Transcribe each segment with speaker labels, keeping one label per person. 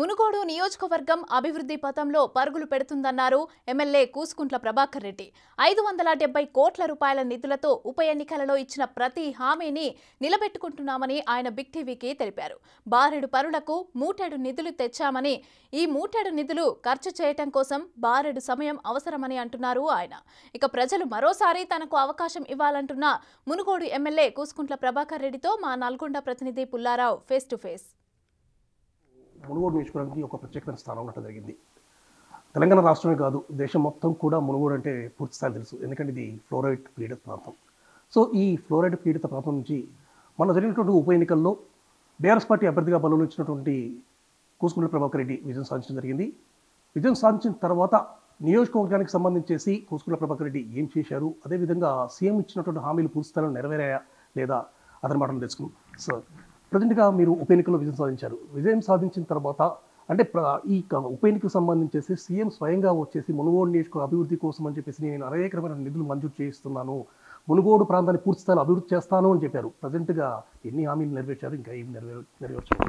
Speaker 1: మునుగోడు నియోజకవర్గం అభివృద్ధి పథంలో పరుగులు పెడుతుందన్నారు ఎమ్మెల్యే కూసుకుంట్ల ప్రభాకర్ రెడ్డి ఐదు వందల డెబ్బై కోట్ల రూపాయల నిధులతో ఉప ఎన్నికలలో ఇచ్చిన ప్రతి హామీని నిలబెట్టుకుంటున్నామని ఆయన బిగ్ టీవీకి తెలిపారు బారెడు పరులకు మూటెడు నిధులు తెచ్చామని ఈ మూటెడు నిధులు ఖర్చు చేయటం కోసం బారెడు సమయం అవసరమని అంటున్నారు ఆయన ఇక ప్రజలు మరోసారి తనకు అవకాశం ఇవ్వాలంటున్న మునుగోడు ఎమ్మెల్యే కూసుకుంట్ల ప్రభాకర్ రెడ్డితో మా నల్గొండ ప్రతినిధి Pullarao face to face
Speaker 2: Munugode నియోజకవర్గానికి ఒక ప్రత్యేకమైన స్థానం ఉండటం జరిగింది తెలంగాణ రాష్ట్రమే కాదు దేశం మొత్తం కూడా మునుగోడు అంటే పూర్తి స్థాయి తెలుసు ఎందుకంటే ఇది ఫ్లోరైడ్ పీడిత ప్రాంతం సో ఈ ఫ్లోరైడ్ పీడిత ప్రాంతం నుంచి మన జరిగినటువంటి ఉప ఎన్నికల్లో బీఆర్ఎస్ పార్టీ అభ్యర్థిగా బలంలో ఇచ్చినటువంటి కూసుకుంట్ల ప్రభాకర్ రెడ్డి విజయం సాధించడం జరిగింది విజయం సాధించిన తర్వాత నియోజకవర్గానికి సంబంధించేసి కూసుకుంట్ల ప్రభాకర్ రెడ్డి ఏం చేశారు అదేవిధంగా సీఎం ఇచ్చినటువంటి హామీలు పూర్తి స్థాయిలో నెరవేరాయా లేదా అతని మాటలు తెలుసుకుందాం సార్ ప్రజెంట్గా మీరు ఉప ఎన్నికల్లో విజయం సాధించారు విజయం సాధించిన తర్వాత అంటే ప్ర- ఈ క- ఉప ఎన్నికకు సంబంధించేసి సీఎం స్వయంగా వచ్చేసి మునుగోడు నియోజకవర్గ అభివృద్ధి కోసం అని చెప్పేసి నేను అనేక రకమైన నిధులు మంజూరు చేయిస్తున్నాను మునుగోడు ప్రాంతాన్ని పూర్తి స్థాయిలో అభివృద్ధి చేస్తాను అని చెప్పారు ప్రజెంట్గా ఎన్ని హామీలు నెరవేర్చారు ఇంకా ఏం నెరవేర్ నెరవేర్చారు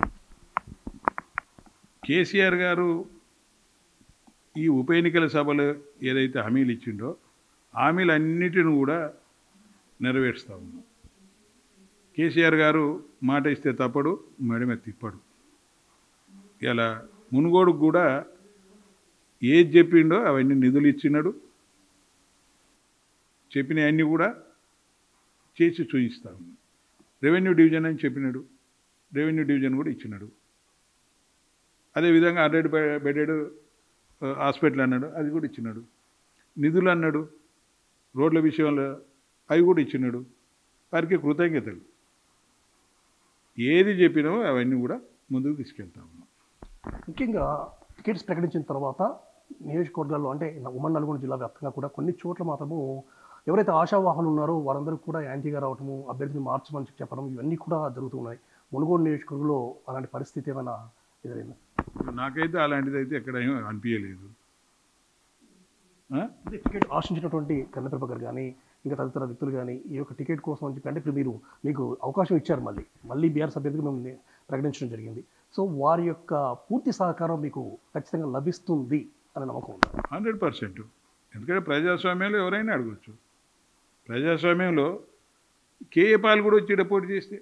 Speaker 3: కేసీఆర్ గారు ఈ ఉప ఎన్నికల సభలో ఏదైతే హామీలు ఇచ్చిండో హామీలన్నిటిని కూడా నెరవేరుస్తా ఉన్నాం కేసీఆర్ గారు మాట ఇస్తే తప్పడు మెడమే తిప్పడు ఇలా మునుగోడుకు కూడా ఏది చెప్పిండో అవన్నీ నిధులు ఇచ్చినాడు చెప్పిన అన్నీ కూడా చేసి చూపిస్తా ఉన్నాడు రెవెన్యూ డివిజన్ అని చెప్పినాడు రెవెన్యూ డివిజన్ కూడా ఇచ్చినాడు అదేవిధంగా హండ్రెడ్ బెడెడ్ హాస్పిటల్ అన్నాడు అది కూడా ఇచ్చినాడు నిధులు అన్నాడు రోడ్ల విషయంలో అవి కూడా ఇచ్చినాడు వారికి కృతజ్ఞతలు ఏది చెప్పినామో అవన్నీ కూడా ముందుకు తీసుకెళ్తా ఉన్నాం
Speaker 2: ముఖ్యంగా టికెట్స్ ప్రకటించిన తర్వాత నియోజకవర్గాల్లో అంటే ఉమ్మడి నల్గొండ జిల్లా వ్యాప్తంగా కూడా కొన్ని చోట్ల మాత్రము ఎవరైతే ఆశావాహులు ఉన్నారో వారందరూ కూడా యాంటీగా రావటము అభ్యర్థిని మార్చమని చెప్పి చెప్పడం ఇవన్నీ కూడా జరుగుతున్నాయి మునుగోడు నియోజకవర్గంలో అలాంటి పరిస్థితి ఏమైనా ఎదురైందా
Speaker 3: నాకైతే అలాంటిది అయితే ఎక్కడ ఏమీ అనిపించలేదు ఆ?
Speaker 2: అంటే టికెట్ ఆశించినటువంటి కన్నప్రభ గారు కానీ ఇంకా తదితర వ్యక్తులు కానీ ఈ యొక్క టికెట్ కోసం అని చెప్పి అంటే ఇప్పుడు మీరు మీకు అవకాశం ఇచ్చారు మళ్ళీ మళ్ళీ బీఆర్ సభ్యులకు మేము ని- ప్రకటించడం జరిగింది సో వారి యొక్క పూర్తి సహకారం మీకు ఖచ్చితంగా లభిస్తుంది అనే నమ్మకం ఉంది
Speaker 3: హండ్రెడ్ పర్సెంట్ ఎందుకంటే ప్రజాస్వామ్యంలో ఎవరైనా అడగచ్చు ప్రజాస్వామ్యంలో కేఏ పాలు కూడా వచ్చి పోటీ చేస్తే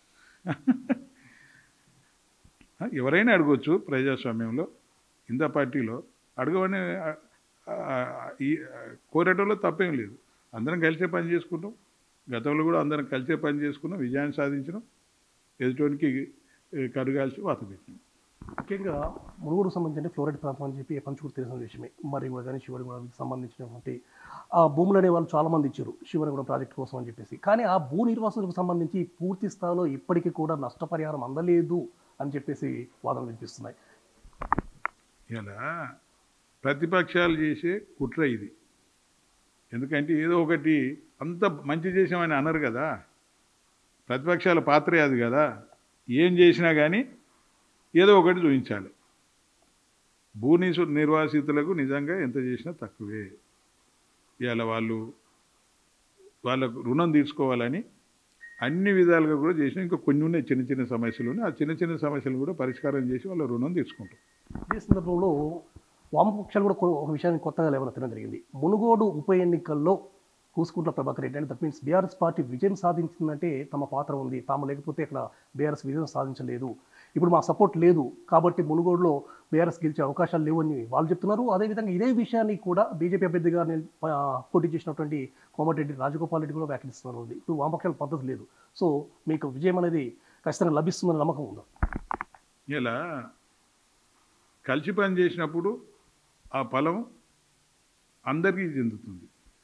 Speaker 3: ఎవరైనా అడగవచ్చు ప్రజాస్వామ్యంలో ఇంత పార్టీలో అడగవని ఆ, ఆ, ఈ కోరేటంలో తప్పేం లేదు అందరం కలిసే పని చేసుకుంటాం గతంలో కూడా అందరం కలిసే పని చేసుకున్నాం విజయాన్ని సాధించినాం ఎదుటోనికి కరుగాల్సి వాత పెట్టినాం
Speaker 2: ముఖ్యంగా మునుగోడు సంబంధించిన ఫ్లోరైడ్ ప్రాంతం అని చెప్పి పంచుకు తెలిసిన విషయమే మరి కూడా కానీ శివరిగూడకి సంబంధించినటువంటి ఆ భూములు అనే వాళ్ళు చాలా మంది ఇచ్చారు శివరిగూడ ప్రాజెక్ట్ కోసం అని చెప్పేసి కానీ ఆ భూ నిర్వాసులకు సంబంధించి పూర్తి స్థాయిలో ఇప్పటికీ కూడా నష్టపరిహారం అందలేదు అని చెప్పేసి వాదనలు వినిపిస్తున్నాయి
Speaker 3: ఇలా ప్రతిపక్షాలు చేసే కుట్ర ఇది ఎందుకంటే ఏదో ఒకటి అంత మంచి చేసామని అనరు కదా ప్రతిపక్షాల పాత్రే అది కదా ఏం చేసినా కానీ ఏదో ఒకటి చూపించాలి భూ నిసు- నిర్వాసితులకు నిజంగా ఎంత చేసినా తక్కువే ఇవాళ వాళ్ళు వాళ్ళకు రుణం తీర్చుకోవాలని అన్ని విధాలుగా కూడా చేసిన ఇంకా కొన్ని ఉన్నాయి చిన్న చిన్న సమస్యలు ఉన్నాయి ఆ చిన్న చిన్న సమస్యలు కూడా పరిష్కారం చేసి వాళ్ళ రుణం తీర్చుకుంటాం
Speaker 2: ఇదే సందర్భంలో వామపక్షాలు కూడా కొ- ఒక విషయాన్ని కొత్తగా లేవనెత్తడం జరిగింది మునుగోడు ఉప ఎన్నికల్లో కూసుకుంట్ల ప్రభాకర్ రెడ్డి అంటే దట్ మీన్స్ బీఆర్ఎస్ పార్టీ విజయం సాధించిందంటే తమ పాత్ర ఉంది తాము లేకపోతే ఇక్కడ బీఆర్ఎస్ విజయం సాధించలేదు ఇప్పుడు మా సపోర్ట్ లేదు కాబట్టి మునుగోడులో బీఆర్ఎస్ గెలిచే అవకాశాలు లేవు అని వాళ్ళు చెప్తున్నారు అదేవిధంగా ఇదే విషయాన్ని కూడా బీజేపీ అభ్యర్థిగా నిల్- ఆ, పోటీ చేసినటువంటి కోమటిరెడ్డి రాజగోపాల్ రెడ్డి కూడా వ్యాఖ్యానిస్తున్నారు ఉంది ఇప్పుడు వామపక్షాల పద్ధతి లేదు సో మీకు విజయం అనేది ఖచ్చితంగా లభిస్తుందనే నమ్మకం ఉందా
Speaker 3: ఇలా కలిసి పని చేసినప్పుడు ఆ ఫలం అందరికీ చెందుతుంది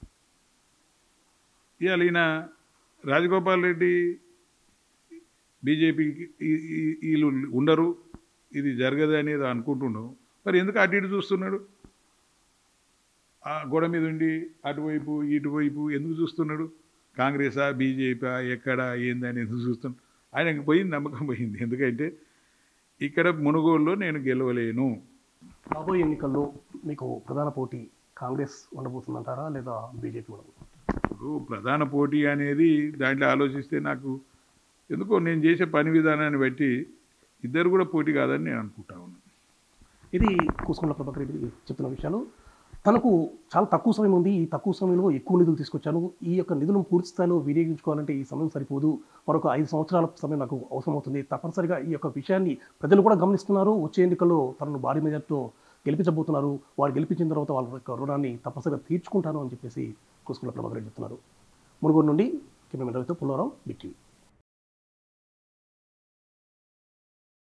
Speaker 3: ఇవాళ ఈయన రాజగోపాల్ రెడ్డి బీజేపీకి ఈ- ఈ- వీళ్ళు ఉండరు ఇది జరగదు అనేది అనుకుంటున్నావు మరి ఎందుకు అటు ఇటు చూస్తున్నాడు ఆ గోడ మీద ఉండి అటువైపు ఇటువైపు ఎందుకు చూస్తున్నాడు కాంగ్రెసా బీజేపీ ఎక్కడ ఏందని ఎందుకు చూస్తున్నాడు ఆయనకు పోయింది నమ్మకం పోయింది ఎందుకంటే ఇక్కడ మునుగోడులో నేను గెలవలేను
Speaker 2: రాబోయే ఎన్నికల్లో మీకు ప్రధాన పోటీ కాంగ్రెస్ ఉండబోతుందంటారా లేదా బీజేపీ ఉండబోతుందా
Speaker 3: ఇప్పుడు ప్రధాన పోటీ అనేది దాంట్లో ఆలోచిస్తే నాకు ఎందుకో నేను చేసే పని విధానాన్ని బట్టి ఇద్దరు కూడా పోటీ కాదని నేను అనుకుంటా ఉన్నాను
Speaker 2: ఇది కూసుకున్న ప్రభాకర్ రెడ్డి చెప్తున్న విషయాలు తనకు చాలా తక్కువ సమయం ఉంది ఈ తక్కువ సమయంలో ఎక్కువ నిధులు తీసుకొచ్చాను ఈ యొక్క నిధులను పూర్తి స్థాయిలో వినియోగించుకోవాలంటే ఈ సమయం సరిపోదు మరొక ఐదు సంవత్సరాల సమయం నాకు అవసరమవుతుంది తప్పనిసరిగా ఈ యొక్క విషయాన్ని ప్రజలు కూడా గమనిస్తున్నారు వచ్చే ఎన్నికల్లో తనను భారీ మెజార్టీతో గెలిపించబోతున్నారు వారు గెలిపించిన తర్వాత వాళ్ళ యొక్క రుణాన్ని తప్పనిసరిగా తీర్చుకుంటాను అని చెప్పేసి కూసుకున్న ప్రభాకర్ రెడ్డి చెప్తున్నారు మునుగోడు నుండి కెమెరా రవితో పుల్లారావు బిగ్ టీవీ